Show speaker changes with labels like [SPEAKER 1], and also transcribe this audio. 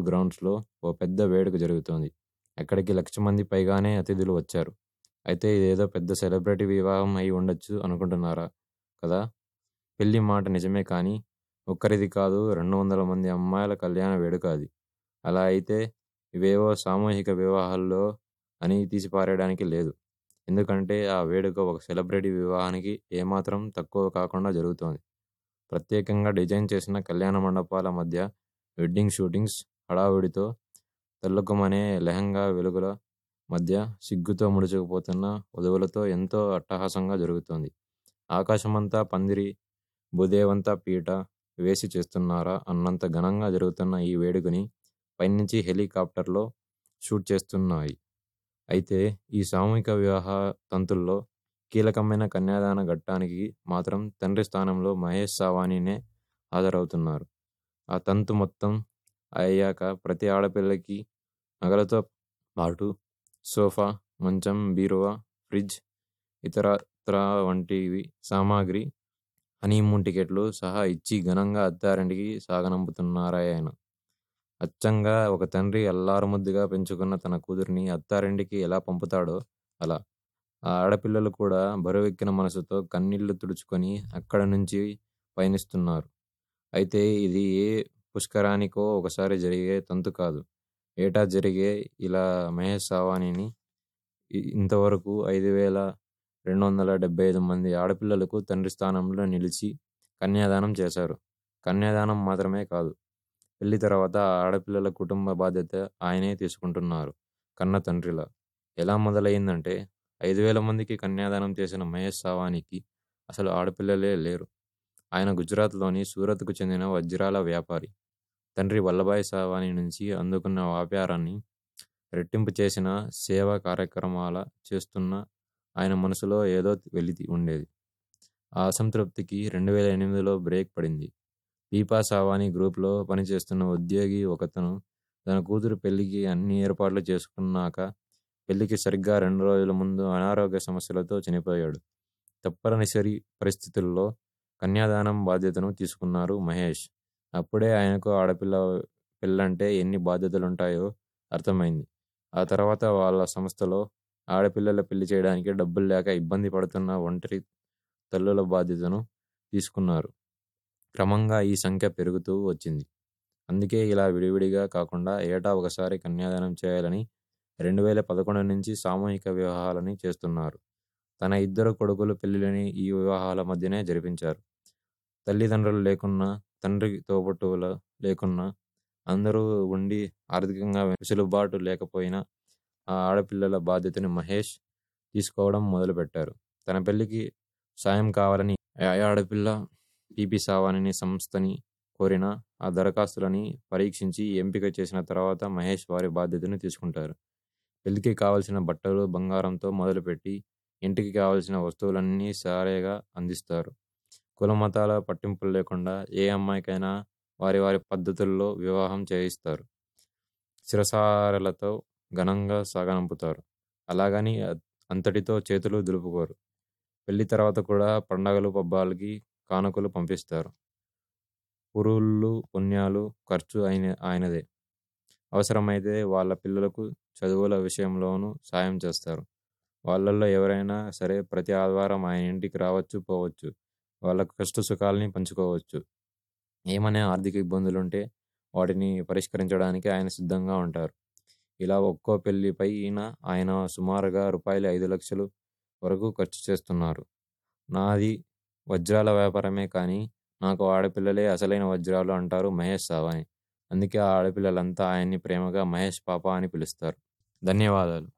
[SPEAKER 1] గ్రౌండ్స్లో ఓ పెద్ద వేడుక జరుగుతోంది అక్కడికి లక్ష మంది పైగానే అతిథులు వచ్చారు అయితే ఇదేదో పెద్ద సెలబ్రిటీ వివాహం అయి ఉండొచ్చు అనుకుంటున్నారా కదా పెళ్లి మాట నిజమే కానీ ఒక్కరిది కాదు రెండు వందల మంది అమ్మాయిల కళ్యాణ వేడుక అది అలా అయితే ఇవేవో సామూహిక వివాహాల్లో అని తీసిపారేయడానికి లేదు ఎందుకంటే ఆ వేడుక ఒక సెలబ్రిటీ వివాహానికి ఏమాత్రం తక్కువ కాకుండా జరుగుతోంది ప్రత్యేకంగా డిజైన్ చేసిన కళ్యాణ మండపాల మధ్య వెడ్డింగ్ షూటింగ్స్ హడావుడితో తల్లుకుమనే లెహంగా వెలుగుల మధ్య సిగ్గుతో ముడుచుకుపోతున్న వధువులతో ఎంతో అట్టహాసంగా జరుగుతోంది ఆకాశమంతా పందిరి భూదేవంతా పీట వేసి చేస్తున్నారా అన్నంత ఘనంగా జరుగుతున్న ఈ వేడుకని పైనుంచి హెలికాప్టర్లో షూట్ చేస్తున్నాయి అయితే ఈ సామూహిక వివాహ తంతుల్లో కీలకమైన కన్యాదాన ఘట్టానికి మాత్రం తండ్రి స్థానంలో మహేష్ సావానీనే హాజరవుతున్నారు ఆ తంతు మొత్తం అయ్యాక ప్రతి ఆడపిల్లకి నగలతో పాటు సోఫా మంచం బీరువా ఫ్రిడ్జ్ ఇతరత్ర వంటివి సామాగ్రి హనీమూన్ టికెట్లు సహా ఇచ్చి ఘనంగా అత్తారింటికి సాగనంపుతున్నారాయన అచ్చంగా ఒక తండ్రి అల్లారుముద్దుగా పెంచుకున్న తన కూతురిని అత్తారింటికి ఎలా పంపుతాడో అలా ఆ ఆడపిల్లలు కూడా బరువెక్కిన మనసుతో కన్నీళ్లు తుడుచుకొని అక్కడ నుంచి పయనిస్తున్నారు అయితే ఇది ఏ పుష్కరానికో ఒకసారి జరిగే తంతు కాదు ఏటా జరిగే ఇలా మహేష్ సావానీని ఇ- ఇంతవరకు ఐదు వేల రెండు వందల డెబ్బై ఐదు మంది ఆడపిల్లలకు తండ్రి స్థానంలో నిలిచి కన్యాదానం చేశారు కన్యాదానం మాత్రమే కాదు పెళ్లి తర్వాత ఆ ఆడపిల్లల కుటుంబ బాధ్యత ఆయనే తీసుకుంటున్నారు కన్న తండ్రిలా ఎలా మొదలైందంటే ఐదు వేల మందికి కన్యాదానం చేసిన మహేష్ సావానికి అసలు ఆడపిల్లలే లేరు ఆయన గుజరాత్లోని సూరత్కు చెందిన వజ్రాల వ్యాపారి తండ్రి వల్లభాయ్ సావాని నుంచి అందుకున్న వ్యాపారాన్ని రెట్టింపు చేసిన సేవా కార్యక్రమాల చేస్తున్న ఆయన మనసులో ఏదో వెలితి ఉండేది ఆ అసంతృప్తికి రెండు వేల ఎనిమిదిలో బ్రేక్ పడింది పీపా సావాని గ్రూప్లో పనిచేస్తున్న ఉద్యోగి ఒకతను తన కూతురు పెళ్లికి అన్ని ఏర్పాట్లు చేసుకున్నాక పెళ్లికి సరిగ్గా రెండు రోజుల ముందు అనారోగ్య సమస్యలతో చనిపోయాడు తప్పనిసరి పరిస్థితుల్లో కన్యాదానం బాధ్యతను తీసుకున్నారు మహేష్ అప్పుడే ఆయనకు ఆడపిల్ల పెళ్ళంటే ఎన్ని బాధ్యతలుంటాయో అర్థమైంది ఆ తర్వాత వాళ్ళ సంస్థలో ఆడపిల్లల పెళ్లి చేయడానికి డబ్బులు లేక ఇబ్బంది పడుతున్న ఒంటరి తల్లుల బాధ్యతను తీసుకున్నారు క్రమంగా ఈ సంఖ్య పెరుగుతూ వచ్చింది అందుకే ఇలా విడివిడిగా కాకుండా ఏటా ఒకసారి కన్యాదానం చేయాలని రెండు వేల పదకొండు నుంచి సామూహిక వివాహాలని చేస్తున్నారు తన ఇద్దరు కొడుకుల పెళ్లిని ఈ వివాహాల మధ్యనే జరిపించారు తల్లిదండ్రులు లేకున్నా తండ్రి తోబుట్టువుల లేకున్నా అందరూ ఉండి ఆర్థికంగా వెసులుబాటు లేకపోయినా ఆ ఆడపిల్లల బాధ్యతని మహేష్ తీసుకోవడం మొదలుపెట్టారు తన పెళ్లికి సాయం కావాలని ఆ ఆడపిల్ల పీపీ సావాని సంస్థని కోరిన ఆ దరఖాస్తులని పరీక్షించి ఎంపిక చేసిన తర్వాత మహేష్ వారి బాధ్యతను తీసుకుంటారు పెళ్లికి కావలసిన బట్టలు బంగారంతో మొదలుపెట్టి ఇంటికి కావలసిన వస్తువులన్నీ సారేగా అందిస్తారు కుల మతాల పట్టింపులు లేకుండా ఏ అమ్మాయికైనా వారి వారి పద్ధతుల్లో వివాహం చేయిస్తారు శిరసారలతో ఘనంగా సాగనంపుతారు అలాగని అ- అంతటితో చేతులు దులుపుకోరు పెళ్లి తర్వాత కూడా పండగలు పబ్బాలకి కానుకలు పంపిస్తారు పురుళ్ళు పుణ్యాలు ఖర్చు అయిన ఆయనదే అవసరమైతే వాళ్ళ పిల్లలకు చదువుల విషయంలోనూ సాయం చేస్తారు వాళ్ళల్లో ఎవరైనా సరే ప్రతి ఆదివారం ఆయన ఇంటికి రావచ్చు పోవచ్చు వాళ్ళ కష్ట సుఖాలని పంచుకోవచ్చు ఏమనే ఆర్థిక ఇబ్బందులుంటే వాటిని పరిష్కరించడానికి ఆయన సిద్ధంగా ఉంటారు ఇలా ఒక్కో పెళ్లి పైన ఆయన సుమారుగా రూపాయలు ఐదు లక్షలు వరకు ఖర్చు చేస్తున్నారు నాది వజ్రాల వ్యాపారమే కానీ నాకు ఆడపిల్లలే అసలైన వజ్రాలు అంటారు మహేష్ సావాని అందుకే ఆ ఆడపిల్లలంతా ఆయన్ని ప్రేమగా మహేష్ పాప అని పిలుస్తారు ధన్యవాదాలు